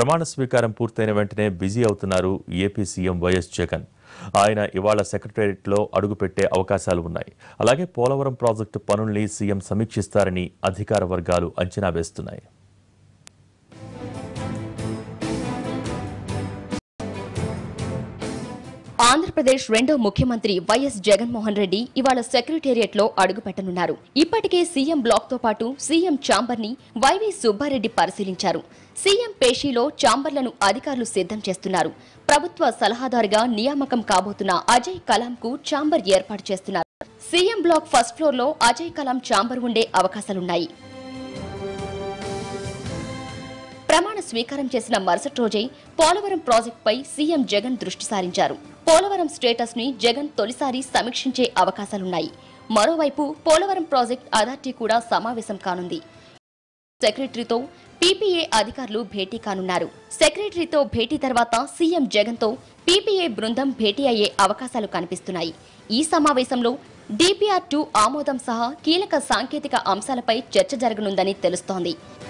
ప్రమాణ స్వీకారం పూర్తయిన వెంటనే బిజీ అవుతున్నారు ఏపీ సీఎం వైఎస్ జగన్ ఆయన ఇవాళ సెక్రటేరియట్లో అడుగుపెట్టే అవకాశాలు ఉన్నాయి అలాగే పోలవరం ప్రాజెక్టు పనుల్ని సీఎం సమీక్షిస్తారని అధికార వర్గాలు అంచనా వేస్తున్నాయి ఆంధ్రప్రదేశ్ రెండో ముఖ్యమంత్రి వైఎస్ జగన్మోహన్ రెడ్డి ఇవాళ సెక్రటేరియట్ లో అడుగుపెట్టనున్నారు ఇప్పటికే సీఎం బ్లాక్ తో పాటు సీఎం ఛాంబర్ ని వైవి సుబ్బారెడ్డి పరిశీలించారు సీఎం పేషీలో ఛాంబర్లను అధికారులు సిద్ధం చేస్తున్నారు ప్రభుత్వ సలహాదారుగా నియామకం కాబోతున్న అజయ్ కలాం కు ఛాంబర్ ఏర్పాటు చేస్తున్నారు సీఎం బ్లాక్ ఫస్ట్ ఫ్లోర్ లో అజయ్ కలాం ఛాంబర్ ఉండే అవకాశాలున్నాయి ప్రమాణ స్వీకారం చేసిన మరుసటి రోజే పోలవరం ప్రాజెక్టుపై సీఎం జగన్ దృష్టి సారించారు పోలవరం స్టేటస్ ని జగన్ తొలిసారి సమీక్షించే అవకాశాలున్నాయి మరోవైపు పోలవరం ప్రాజెక్ట్ అథారిటీ కూడా సమావేశం కానుంది సెక్రటరీతో పీపీఏ అధికారులు భేటీ కానున్నారు సెక్రటరీతో భేటీ తర్వాత సీఎం జగన్ తో పీపీఏ బృందం భేటీ అయ్యే అవకాశాలు కనిపిస్తున్నాయి ఈ సమావేశంలో డిపిఆర్ టూ ఆమోదం సహా కీలక సాంకేతిక అంశాలపై చర్చ జరగనుందని తెలుస్తోంది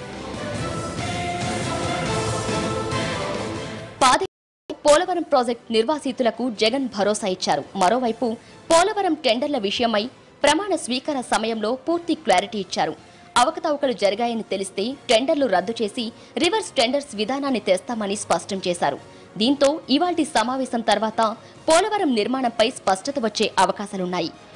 పాదే పోలవరం ప్రాజెక్ట్ నిర్వాసితులకు జగన్ భరోసా ఇచ్చారు మరోవైపు పోలవరం టెండర్ల విషయమై ప్రమాణ స్వీకార సమయంలో పూర్తి క్లారిటీ ఇచ్చారు అవకతవకలు జరిగాయని తెలిస్తే టెండర్లు రద్దు చేసి రివర్స్ టెండర్స్ విధానాన్ని తెస్తామని స్పష్టం చేశారు దీంతో ఇవాల్టి సమావేశం తర్వాత పోలవరం నిర్మాణంపై స్పష్టత వచ్చే అవకాశాలున్నాయి